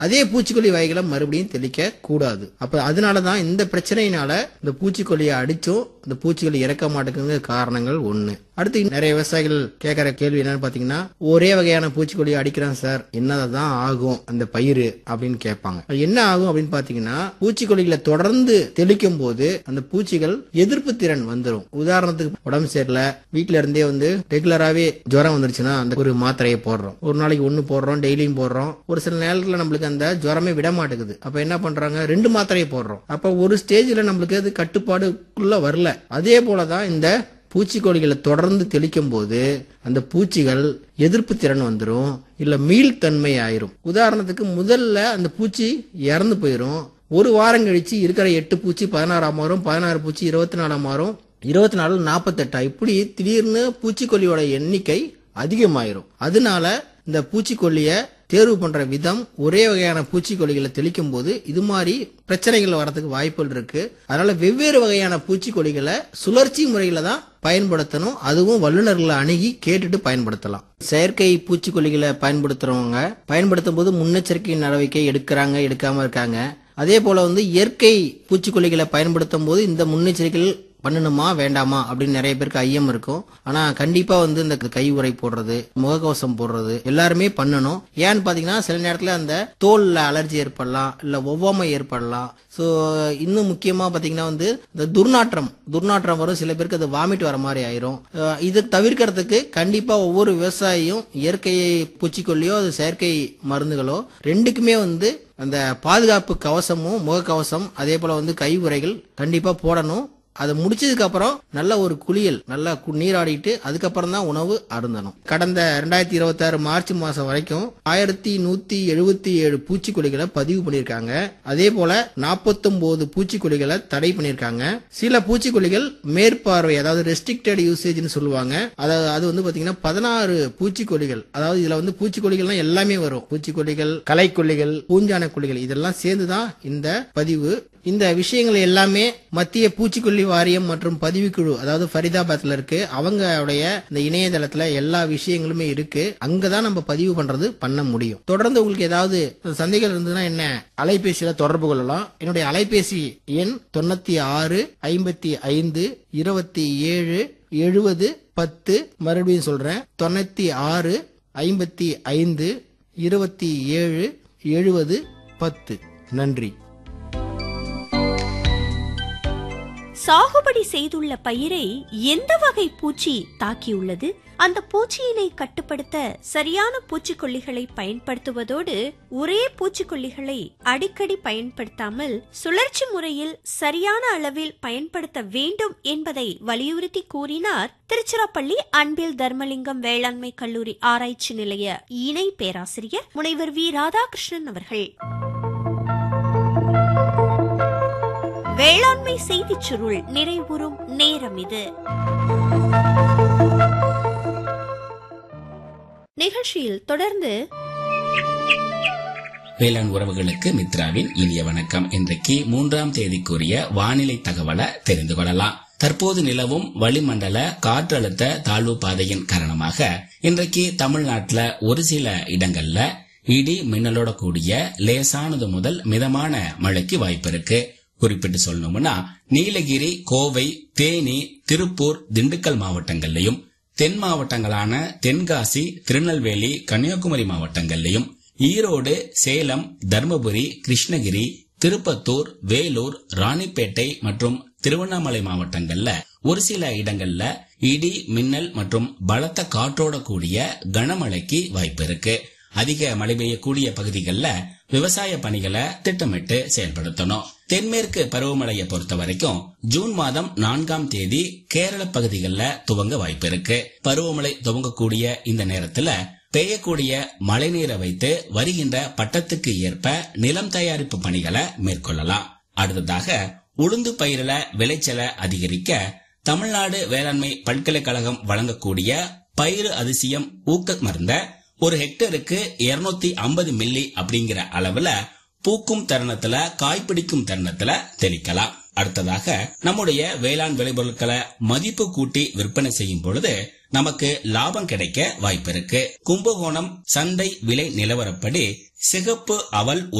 அதே பூச்சிக்கொல்லி வகைகளை மறுபடியும் தெளிக்க கூடாது அப்ப அதனாலதான் இந்த பிரச்சனையினால இந்த பூச்சிக்கொல்லியை அடிச்சும் இந்த பூச்சிகள் இறக்க மாட்டேங்குங்க காரணங்கள் ஒண்ணு அடுத்து நிறைய விவசாயிகள் கேட்கற கேள்வி என்னன்னு பாத்தீங்கன்னா ஒரே வகையான பூச்சிக்கொல்லியை அடிக்கிறேன் சார் என்னதான் ஆகும் அந்த பயிர் அப்படின்னு கேட்பாங்க அது என்ன ஆகும் அப்படின்னு பாத்தீங்கன்னா பூச்சிக்கொல்லிகளை தொடர்ந்து தெளிக்கும் போது அந்த பூச்சிகள் எதிர்ப்பு திறன் வந்துடும் உதாரணத்துக்கு உடம்பு சரியில்லை வீட்ல இருந்தே வந்து ரெகுலராகவே ஜுரம் வந்துருச்சுன்னா அந்த ஒரு மாத்திரையை போடுறோம் ஒரு நாளைக்கு ஒன்று போடுறோம் டெய்லியும் போடுறோம் ஒரு சில நேரத்தில் நம்மளுக்கு அந்த ஜுரமே விட மாட்டேங்குது அப்ப என்ன பண்றாங்க ரெண்டு மாத்திரையை போடுறோம் அப்ப ஒரு ஸ்டேஜ்ல நம்மளுக்கு அது கட்டுப்பாடுக்குள்ள வரல அதே போலதான் இந்த பூச்சிக்கொல்லிகளை தொடர்ந்து தெளிக்கும் போது அந்த பூச்சிகள் எதிர்ப்பு திறன் வந்துடும் இல்ல மீள்தன்மை ஆயிரும் உதாரணத்துக்கு முதல்ல அந்த பூச்சி இறந்து போயிரும் ஒரு வாரம் கழிச்சு இருக்கிற எட்டு பூச்சி பதினாறாம் மாறும் பதினாறு பூச்சி இருபத்தி நாலாம் மாறும் இருபத்தி நாலு நாற்பத்தெட்டா இப்படி திடீர்னு பூச்சிக்கொல்லியோட எண்ணிக்கை அதிகமாயிரும் அதனால இந்த பூச்சிக்கொல்லிய தேர்வு பண்ற விதம் ஒரே வகையான பூச்சிக்கொல்லிகளை தெளிக்கும் போது இது மாதிரி பிரச்சனைகள் வரதுக்கு வாய்ப்புகள் இருக்கு அதனால வெவ்வேறு வகையான பூச்சிக்கொல்லிகளை சுழற்சி முறையில தான் பயன்படுத்தணும் அதுவும் வல்லுநர்களை அணுகி கேட்டுட்டு பயன்படுத்தலாம் செயற்கை பூச்சிக்கொல்லிகளை பயன்படுத்துறவங்க பயன்படுத்தும் போது முன்னெச்சரிக்கை நடவடிக்கை எடுக்கிறாங்க எடுக்காம இருக்காங்க அதே போல வந்து இயற்கை பூச்சிக்கொல்லிகளை பயன்படுத்தும் போது இந்த முன்னெச்சரிக்கைகள் பண்ணணுமா வேண்டாமா அப்படின்னு நிறைய பேருக்கு ஐயம் இருக்கும் ஆனா கண்டிப்பா வந்து இந்த கை உறை போடுறது முகக்கவசம் போடுறது எல்லாருமே பண்ணணும் ஏன்னு பாத்தீங்கன்னா சில நேரத்துல அந்த தோல்ல அலர்ஜி ஏற்படலாம் இல்ல ஒவ்வாமை ஏற்படலாம் சோ இன்னும் முக்கியமா பாத்தீங்கன்னா வந்து இந்த துர்நாற்றம் துர்நாற்றம் வரும் சில பேருக்கு அது வாமிட் வர மாதிரி ஆயிரும் அஹ் இது தவிர்க்கிறதுக்கு கண்டிப்பா ஒவ்வொரு விவசாயியும் இயற்கை பூச்சிக்கொல்லியோ அது செயற்கை மருந்துகளோ ரெண்டுக்குமே வந்து அந்த பாதுகாப்பு கவசமும் முகக்கவசம் அதே போல வந்து கை உறைகள் கண்டிப்பா போடணும் அதை முடிச்சதுக்கு அப்புறம் நல்ல ஒரு குளியல் நல்லா கு- நீராடிட்டு அதுக்கப்புறம் தான் உணவு அருந்தணும் கடந்த ரெண்டாயிரத்தி இருபத்தி ஆறு மார்ச் மாசம் வரைக்கும் ஆயிரத்தி நூத்தி எழுபத்தி ஏழு பூச்சிக்கொல்லிகளை பதிவு பண்ணிருக்காங்க அதே போல நாற்பத்தொன்பது பூச்சிக்கொல்லிகளை தடை பண்ணிருக்காங்க சில பூச்சிக்கொல்லிகள் மேற்பார்வை அதாவது ரெஸ்ட்ரிக்டட் யூசேஜ்னு சொல்லுவாங்க அதாவது அது வந்து பாத்தீங்கன்னா பதினாறு பூச்சிக்கொல்லிகள் அதாவது இதுல வந்து பூச்சிக்கொல்லிகள்லாம் எல்லாமே வரும் பூச்சிக்கொல்லிகள் களைக்கொல்லிகள் பூஞ்சான கொல்லிகள் இதெல்லாம் சேர்ந்துதான் இந்த பதிவு இந்த விஷயங்கள் எல்லாமே மத்திய பூச்சிக்கொல்லி வாரியம் மற்றும் பதிவுக்குழு அதாவது ஃபரிதாபாத்ல இருக்கு அவங்களுடைய இந்த இணையதளத்துல எல்லா விஷயங்களுமே இருக்கு அங்கதான் நம்ம பதிவு பண்றது பண்ண முடியும் தொடர்ந்து உங்களுக்கு ஏதாவது சந்தேகம் இருந்ததுன்னா என்ன அலைபேசியில தொடர்பு கொள்ளலாம் என்னுடைய அலைபேசி எண் தொண்ணூத்தி ஆறு ஐம்பத்தி ஐந்து இருபத்தி ஏழு எழுபது பத்து மறுபடியும் சொல்றேன் தொண்ணூத்தி ஆறு ஐம்பத்தி ஐந்து இருபத்தி ஏழு எழுபது பத்து நன்றி சாகுபடி செய்துள்ள பயிரை எந்த வகை பூச்சி தாக்கியுள்ளது அந்த பூச்சியினை கட்டுப்படுத்த சரியான பூச்சிக்கொல்லிகளை பயன்படுத்துவதோடு ஒரே பூச்சிக்கொல்லிகளை அடிக்கடி பயன்படுத்தாமல் சுழற்சி முறையில் சரியான அளவில் பயன்படுத்த வேண்டும் என்பதை வலியுறுத்தி கூறினார் திருச்சிராப்பள்ளி அன்பில் தர்மலிங்கம் வேளாண்மை கல்லூரி ஆராய்ச்சி நிலைய இணை பேராசிரியர் முனைவர் வி ராதாகிருஷ்ணன் அவர்கள் வேளாண்மை செய்திச் சுருள் நிறைவுறும் நேரம் இது நிகழ்ச்சியில் தொடர்ந்து வேளாண் உறவுகளுக்கு மித்ராவின் இனிய வணக்கம் இன்றைக்கு மூன்றாம் தேதிக்குரிய வானிலை தகவலை தெரிந்து கொள்ளலாம் தற்போது நிலவும் வளிமண்டல காற்றழுத்த தாழ்வு பாதையின் காரணமாக இன்றைக்கு தமிழ்நாட்டுல ஒரு சில இடங்கள்ல இடி மின்னலோட கூடிய லேசானது முதல் மிதமான மழைக்கு வாய்ப்பு இருக்கு குறிப்பிட்டு சொல்லணும்னா நீலகிரி கோவை தேனி திருப்பூர் திண்டுக்கல் மாவட்டங்கள்லயும் தென் மாவட்டங்களான தென்காசி திருநெல்வேலி கன்னியாகுமரி மாவட்டங்கள்லயும் ஈரோடு சேலம் தர்மபுரி கிருஷ்ணகிரி திருப்பத்தூர் வேலூர் ராணிப்பேட்டை மற்றும் திருவண்ணாமலை மாவட்டங்கள்ல ஒரு சில இடங்கள்ல இடி மின்னல் மற்றும் பலத்த காற்றோட கூடிய கனமழைக்கு வாய்ப்பு இருக்கு அதிக மழை பெய்யக்கூடிய பகுதிகளில் விவசாய பணிகளை திட்டமிட்டு செயல்படுத்தணும் தென்மேற்கு பருவமழையை பொறுத்த வரைக்கும் ஜூன் மாதம் நான்காம் தேதி கேரள பகுதிகளில் துவங்க வாய்ப்பு இருக்கு பருவமழை துவங்கக்கூடிய இந்த நேரத்துல பெய்யக்கூடிய மழைநீரை வைத்து வருகின்ற பட்டத்துக்கு ஏற்ப நிலம் தயாரிப்பு பணிகளை மேற்கொள்ளலாம் அடுத்ததாக உளுந்து பயிரில விளைச்சலை அதிகரிக்க தமிழ்நாடு வேளாண்மை பல்கலைக்கழகம் வழங்கக்கூடிய பயிறு அதிசயம் ஊக்க மருந்த ஒரு ஹெக்டருக்கு 250 ஐம்பது மில்லி அப்படிங்கிற அளவுல பூக்கும் தருணத்துல காய்பிடிக்கும் தருணத்துல தெளிக்கலாம் அடுத்ததாக நம்முடைய வேளாண் விளைபொருட்களை மதிப்பு கூட்டி விற்பனை செய்யும் பொழுது நமக்கு லாபம் கிடைக்க வாய்ப்பிருக்கு கும்பகோணம் சந்தை விலை நிலவரப்படி சிகப்பு அவல்